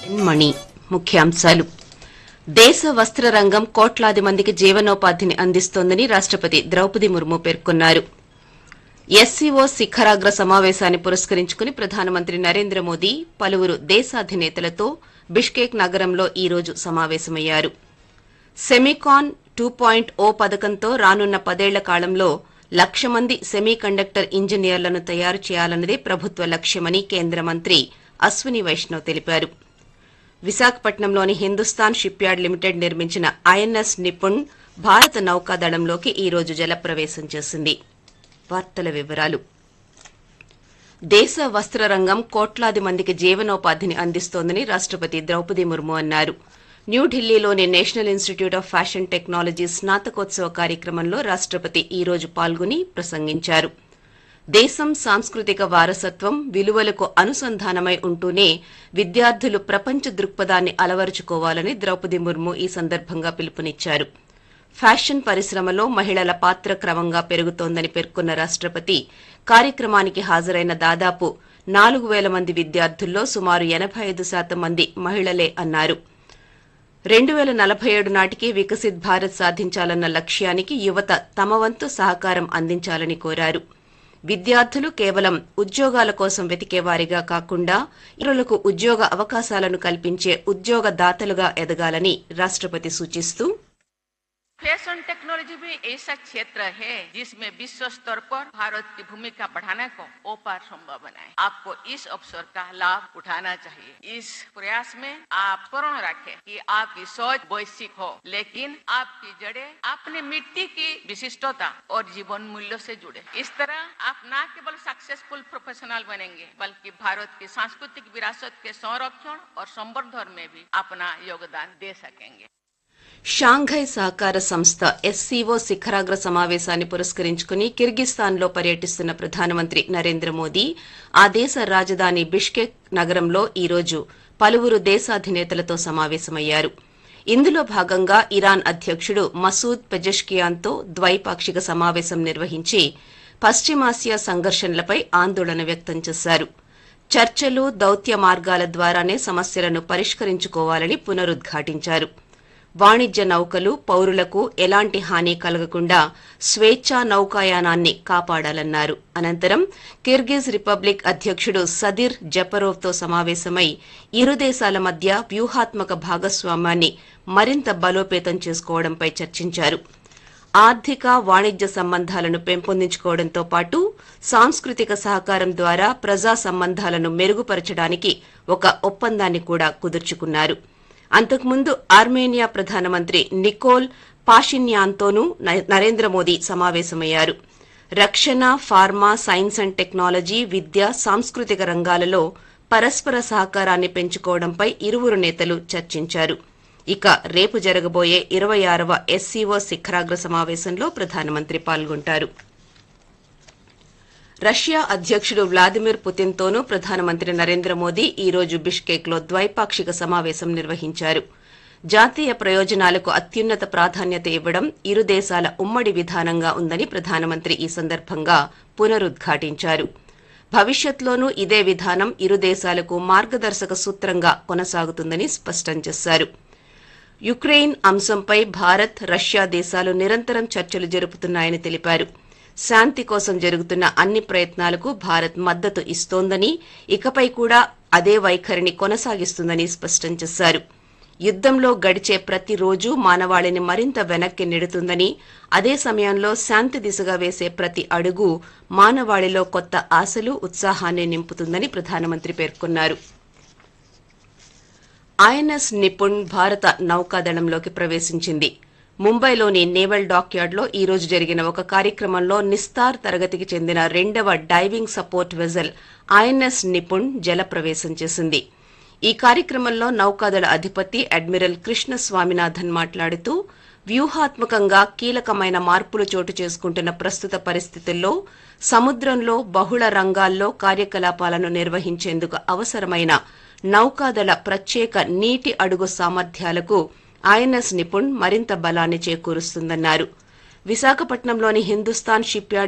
మణి ముఖ్యాంశాలు దేశ వస్త్ర రంగం కోట్లాది మందికి జీవనోపాధిని అందిస్తోందని రాష్టపతి ద్రౌపది ముర్ము పేర్కొన్నారు ఎస్సీఓ శిఖరాగ్ర సమావేశాన్ని పురస్కరించుకుని ప్రధానమంత్రి నరేంద్ర మోదీ పలువురు దేశాధినేతలతో బిష్కేక్ నగరంలో ఈ రోజు సమావేశమయ్యారు సెమికాన్ టూ పాయింట్ ఓ పథకంతో రానున్న పదేళ్ల కాలంలో లక్ష మంది సెమీ కండక్టర్ ఇంజనీర్లను తయారు చేయాలన్నదే ప్రభుత్వ లక్ష్యమని కేంద్ర మంత్రి అశ్విని వైష్ణవ్ తెలిపారు విశాఖపట్నంలోని హిందుస్థాన్ షిప్ యార్డ్ లిమిటెడ్ నిర్మించిన ఐఎన్ఎస్ నిపుణ్ భారత నౌకాదళంలోకి ఈ రోజు జలప్రవేశం చేసింది వార్తల వివరాలు దేశ వస్త్ర రంగం కోట్లాది మందికి జీవనోపాధిని అందిస్తోందని రాష్టపతి ద్రౌపది ముర్ము అన్నారు న్యూఢిల్లీలోని national institute of fashion technology స్నాతకోత్సవ కార్యక్రమంలో రాష్టపతి ఈ రోజు పాల్గొని ప్రసంగించారు దేశం సాంస్కృతిక వారసత్వం విలువలకు అనుసంధానమై ఉంటూనే విద్యార్థులు ప్రపంచ దృక్పథాన్ని అలవరుచుకోవాలని ద్రౌపది ముర్ము ఈ సందర్భంగా పిలుపునిచ్చారు ఫ్యాషన్ పరిశ్రమలో మహిళల పాత్ర క్రమంగా పెరుగుతోందని పేర్కొన్న రాష్టపతి కార్యక్రమానికి హాజరైన దాదాపు నాలుగు వేల మంది విద్యార్థుల్లో సుమారు ఎనబై ఐదు శాతం మంది మహిళలే అన్నారు రెండు వేల నలభై ఏడు నాటికి వికసిత్ భారత్ సాధించాలన్న లక్ష్యానికి యువత తమ వంతు సహకారం అందించాలని కోరారు విద్యార్థులు కేవలం ఉద్యోగాల కోసం వెతికేవారిగా కాకుండా ఇతరులకు ఉద్యోగ అవకాశాలను కల్పించే ఉద్యోగదాతలుగా ఎదగాలని రాష్టపతి సూచిస్తూ फैशन टेक्नोलॉजी भी ऐसा क्षेत्र है जिसमें विश्व स्तर पर भारत की भूमिका बढ़ाने को ओपार संभव बनाए आपको इस अवसर का लाभ उठाना चाहिए इस प्रयास में आप स्मरण रखें कि आपकी सोच वैश्विक हो लेकिन आपकी जड़ें अपने मिट्टी की विशिष्टता और जीवन मूल्यों से जुड़े इस तरह आप न केवल सक्सेसफुल प्रोफेशनल बनेंगे बल्कि भारत की सांस्कृतिक विरासत के संरक्षण और संवर्धन में भी अपना योगदान दे सकेंगे షాంఘై సహకార సంస్థ ఎస్సీఓ శిఖరాగ్ర సమావేశాన్ని పురస్కరించుకుని కిర్గిస్తాన్లో పర్యటిస్తున్న ప్రధానమంత్రి నరేంద్ర మోదీ ఆ దేశ రాజధాని బిష్కెక్ నగరంలో ఈ రోజు పలువురు దేశాధినేతలతో సమావేశమయ్యారు ఇందులో భాగంగా ఇరాన్ అధ్యకుడు మసూద్ పెజెష్కియాన్తో ద్వైపాక్షిక సమావేశం నిర్వహించి పశ్చిమాసియా సంఘర్షణలపై ఆందోళన వ్యక్తం చేశారు చర్చలు దౌత్య మార్గాల ద్వారానే సమస్యలను పరిష్కరించుకోవాలని పునరుద్ఘాటించారు వాణిజ్య నౌకలు పౌరులకు ఎలాంటి హాని కలగకుండా స్వేచ్ఛా నౌకాయానాన్ని కాపాడాలన్నారు అనంతరం కిర్గిజ్ రిపబ్లిక్ అధ్యకుడు సదిర్ జపరోవ్తో సమావేశమై ఇరు దేశాల మధ్య వ్యూహాత్మక భాగస్వామ్యాన్ని మరింత బలోపేతం చేసుకోవడంపై చర్చించారు ఆర్థిక వాణిజ్య సంబంధాలను పెంపొందించుకోవడంతో పాటు సాంస్కృతిక సహకారం ద్వారా ప్రజా సంబంధాలను మెరుగుపరచడానికి ఒక ఒప్పందాన్ని కూడా కుదుర్చుకున్నారు అంతకుముందు ఆర్మేనియా ప్రధానమంత్రి నికోల్ పాషిన్యాన్తోనూ న- నరేంద్ర మోదీ సమావేశమయ్యారు రక్షణ ఫార్మా సైన్స్ అండ్ టెక్నాలజీ విద్య సాంస్కృతిక రంగాలలో పరస్పర సహకారాన్ని పెంచుకోవడంపై ఇరువురు నేతలు చర్చించారు ఇక రేపు జరగబోయే ఇరవై ఆరవ ఎస్సీఓ శిఖరాగ్ర సమావేశంలో ప్రధానమంత్రి పాల్గొంటారు రష్యా అధ్యకుడు వ్లాదిమిర్ పుతిన్తోనూ ప్రధానమంత్రి నరేంద్ర మోదీ ఈ రోజు బిష్కేక్లో ద్వైపాక్షిక సమావేశం నిర్వహించారు జాతీయ ప్రయోజనాలకు అత్యున్నత ప్రాధాన్యత ఇవ్వడం ఇరు దేశాల ఉమ్మడి విధానంగా ఉందని ప్రధానమంత్రి ఈ సందర్భంగా పునరుద్ఘాటించారు భవిష్యత్లోనూ ఇదే విధానం ఇరు దేశాలకు మార్గదర్శక సూత్రంగా కొనసాగుతుందని స్పష్టం చేశారు యుక్రెయిన్ అంశంపై భారత్ రష్యా దేశాలు నిరంతరం చర్చలు జరుపుతున్నాయని తెలిపారు శాంతి కోసం జరుగుతున్న అన్ని ప్రయత్నాలకు భారత్ మద్దతు ఇస్తోందని ఇకపై కూడా అదే వైఖరిని కొనసాగిస్తుందని స్పష్టం చేశారు యుద్దంలో గడిచే ప్రతి రోజు మానవాళిని మరింత వెనక్కి నెడుతుందని అదే సమయంలో శాంతి దిశగా వేసే ప్రతి అడుగు మానవాళిలో కొత్త ఆశలు ఉత్సాహాన్ని నింపుతుందని ప్రధానమంత్రి పేర్కొన్నారు ఐఎన్ఎస్ నిపుణ్ భారత నౌకాదళంలోకి ప్రవేశించింది ముంబైలోని నేవల్ డాక్యార్డ్లో ఈ రోజు జరిగిన ఒక కార్యక్రమంలో నిస్తార్ తరగతికి చెందిన రెండవ diving support vessel INS Nipun జలప్రవేశం చేసింది ఈ కార్యక్రమంలో నౌకాదళ అధిపతి అడ్మిరల్ కృష్ణ స్వామినాథన్ మాట్లాడుతూ వ్యూహాత్మకంగా కీలకమైన మార్పులు చోటు చేసుకుంటున్న ప్రస్తుత పరిస్థితుల్లో సముద్రంలో బహుళ రంగాల్లో కార్యకలాపాలను నిర్వహించేందుకు అవసరమైన నౌకాదళ ప్రత్యేక నీటి అడుగు సామర్థ్యాలకు ఐఎన్ఎస్ నిపుణ్ మరింత బలాన్ని చేకూరుస్తుందన్నారు విశాఖపట్నంలోని హిందుస్థాన్ షిప్ యార్డ్